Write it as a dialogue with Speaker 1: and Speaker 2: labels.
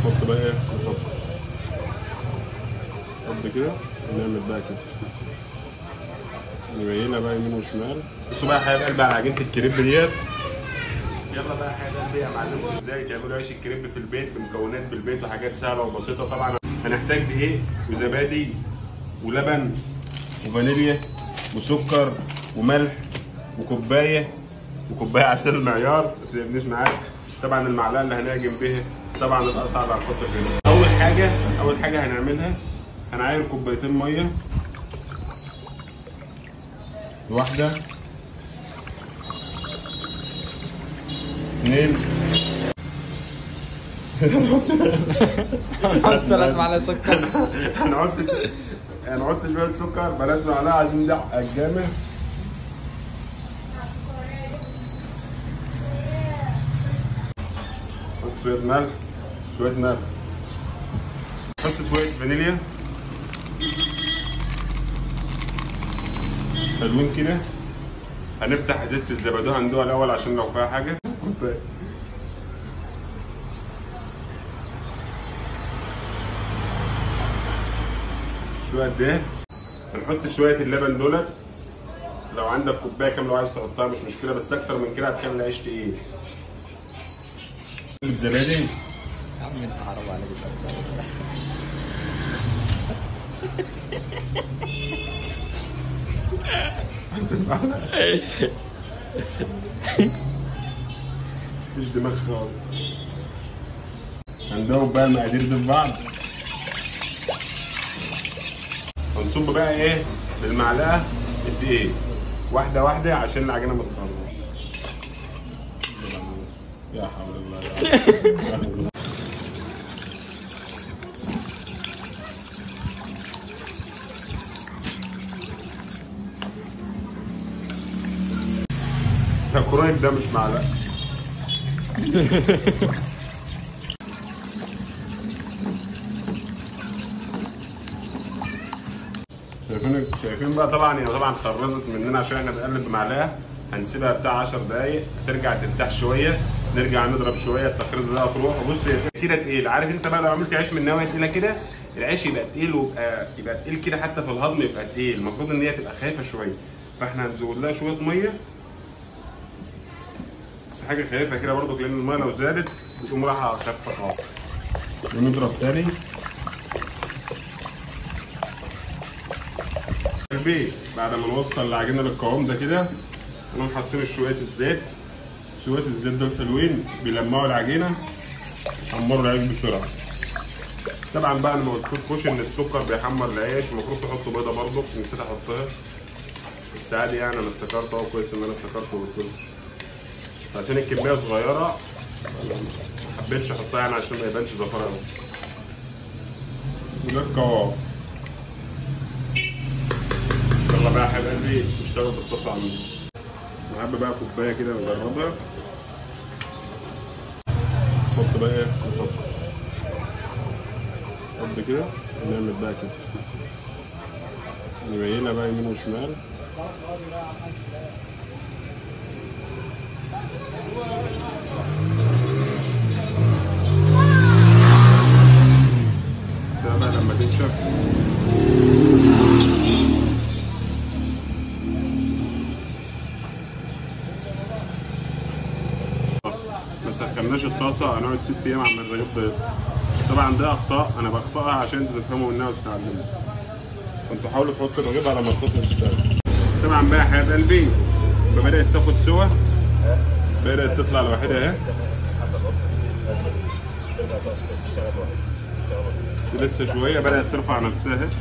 Speaker 1: نحط بقى ايه نحط نحط كده ونعمل بقى كده نبينها بقى يمين وشمال بصوا بقى يا حبايب قلبي على عجينه الكريب ديت يلا بقى يا حبايب قلبي يا معلمكم ازاي تعملوا عيش الكريب في البيت بمكونات بالبيت وحاجات سهله وبسيطه طبعا هنحتاج دقيق وزبادي ولبن وفانيليا وسكر وملح وكوبايه وكوبايه عشان المعيار بس ما يبنيش معاك طبعا المعلقه اللي هنعجن بيها طبعا الاصعب هنحط فيها اول حاجه اول حاجه هنعملها هنعاير كوبايتين ميه واحده اثنين
Speaker 2: حط ثلاث معلقات سكر
Speaker 1: هنحط هنحط شويه سكر بلاش معلقه عايزين ندعق جامد نحط شويه ملح شويه ملح نحط شويه فانيليا حلوين كده هنفتح ازازه الزبادي هندوها الاول عشان لو فيها حاجه كوبايه شويه قد ايه هنحط شويه اللبن دولت لو عندك كوبايه كامله وعايز تحطها مش مشكله بس اكتر من كده هتخلي العيش تقيل زبادي
Speaker 2: يا عم انت حرام عليك
Speaker 1: مفيش دماغ خالص هندوب بقى المقادير دي في بعض هنصب بقى ايه بالمعلقه الدقيق واحده واحده عشان العجينه ما تخرجش يا حول الله يا رب. ده كرايب ده مش معلقه شايفين شايفين بقى طبعا هي طبعا خرزت مننا عشان احنا بنقلب بمعلقه هنسيبها بتاع 10 دقايق هترجع ترتاح شويه نرجع نضرب شويه التخريزه ده تروح بص هي كده تقيل عارف انت بقى لو عملت عيش من نواه تقيله كده العيش يبقى تقيل ويبقى يبقى تقيل كده حتى في الهضم يبقى تقيل المفروض ان هي تبقى خايفه شويه فاحنا هنزود لها شويه ميه بس حاجه خفيفه كده برضو لان الميه لو زادت بتقوم رايحه خفه خالص ونضرب تاني البيت بعد ما نوصل العجينه للقوام ده كده نقوم حاطين شويه الزيت شويه الزيت دول حلوين بيلمعوا العجينه حمروا العيش بسرعه طبعا بقى انا ما قلتلكوش ان السكر بيحمر العيش المفروض تحطوا بيضه برضه نسيت احطها بس عادي يعني انا افتكرت اهو كويس ان انا افتكرت وقلت بس عشان الكميه صغيره ما حبيتش احطها يعني عشان ما يبانش زفاره قوي وده القوام يلا بقى يا حبايب قلبي نشتغل في الطاسه عندي نحب بقى كوبايه كده نجربها نحط بقى ايه نحط نحط كده ونعمل بقى كده نبينها بقى يمين وشمال سيبها بقى لما تنشف ما سخناش الطاسه هنقعد ست ايام عمال نغيب بيض طبعا ده اخطاء انا بخطاها عشان انتوا تفهموا منها وتتعلموا فانتوا حاولوا تحطوا الرغيف على ما الطاسه تشتغل طبعا بقى يا حبايب قلبي لما بدات تاخد سوا بدات تطلع لوحدها اهي بس لسه شويه بدات ترفع نفسها اهي